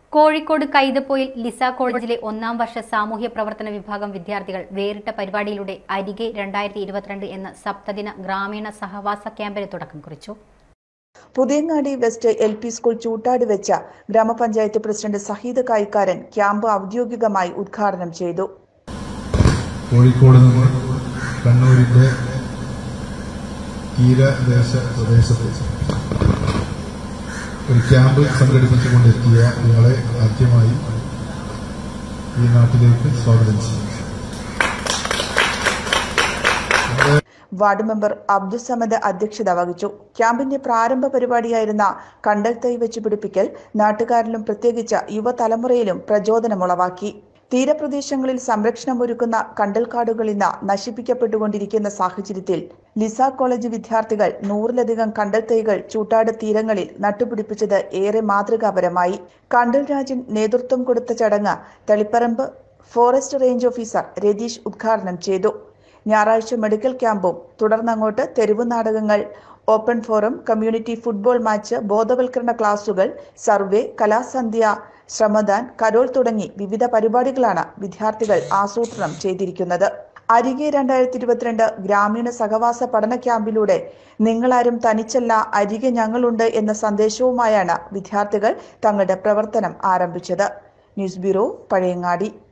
Kozhikode കൈതപ്പോയിൽ Lisa കോളേജിലെ ഒന്നാം വർഷ സാമൂഹ്യ പ്രവർത്തന വിഭാഗം വിദ്യാർത്ഥികൾ വേറിട്ട പരിപാടിയിലൂടെ അരികെ രണ്ടായിരത്തി ഇരുപത്തിരണ്ട് എന്ന സപ്തദിന ഗ്രാമീണ സഹവാസ ക്യാമ്പിന് തുടക്കം കുറിച്ചു Puthiyangadi west L P school Choottad വെച്ച ഗ്രാമപഞ്ചായത്ത് പ്രസിഡന്റ് സഹീദ് കായിക്കാരൻ ക്യാമ്പ് ഔദ്യോഗികമായി ഉദ്ഘാടനം ചെയ്തു കോഴിക്കോട് നിന്ന് കണ്ണൂരിന്റെ തീരദേശ പ്രദേശത്ത് ഒരു ക്യാമ്പ് സംഘടിപ്പിച്ചുകൊണ്ടെത്തിയ നിങ്ങളെ ആദ്യമായി ഈ നാട്ടിലേക്ക് സ്വാഗതം ചെയ്യും വാർഡ് മെമ്പർ അബ്ദുസമദ് അധ്യക്ഷത വഹിച്ചു ക്യാമ്പിന്റെ പ്രാരംഭ പരിപാടിയായിരുന്ന കണ്ടൽ തൈ വെച്ച് പിടിപ്പിക്കൽ നാട്ടുകാരിലും പ്രത്യേകിച്ച് യുവതലമുറയിലും പ്രചോദനമുളവാക്കി തീരപ്രദേശങ്ങളിൽ സംരക്ഷണമൊരുക്കുന്ന കണ്ടൽക്കാടുകൾ ഇന്ന് നശിപ്പിക്കപ്പെട്ടുകൊണ്ടിരിക്കുന്ന സാഹചര്യത്തിൽ ലിസ കോളേജ് വിദ്യാർത്ഥികൾ നൂറിലധികം കണ്ടൽ തൈകൾ ചൂട്ടാട് തീരങ്ങളിൽ നട്ടുപിടിപ്പിച്ചത് ഏറെ മാതൃകാപരമായി കണ്ടൽ രാജൻ നേതൃത്വം കൊടുത്ത ചടങ്ങ് Taliparamba forest range officer Ratheesh ഉദ്ഘാടനം ചെയ്തു ഞായറാഴ്ച മെഡിക്കൽ ക്യാമ്പും തുടർന്നങ്ങോട്ട് തെരുവ് നാടകങ്ങൾ open forum community football match ബോധവൽക്കരണ ക്ലാസുകൾ സർവേ കലാസന്ധ്യ ശ്രമദാൻ കരോൾ തുടങ്ങി വിവിധ പരിപാടികളാണ് വിദ്യാർത്ഥികൾ ആസൂത്രണം ചെയ്തിരിക്കുന്നത് അരികെ രണ്ടായിരത്തി ഇരുപത്തിരണ്ട് ഗ്രാമീണ സഹവാസ പഠന ക്യാമ്പിലൂടെ നിങ്ങളാരും തനിച്ചല്ല അരികെ ഞങ്ങളുണ്ട് എന്ന സന്ദേശവുമായാണ് വിദ്യാർത്ഥികൾ തങ്ങളുടെ പ്രവർത്തനം ആരംഭിച്ചത് ന്യൂസ് ബ്യൂറോ പഴയങ്ങാടി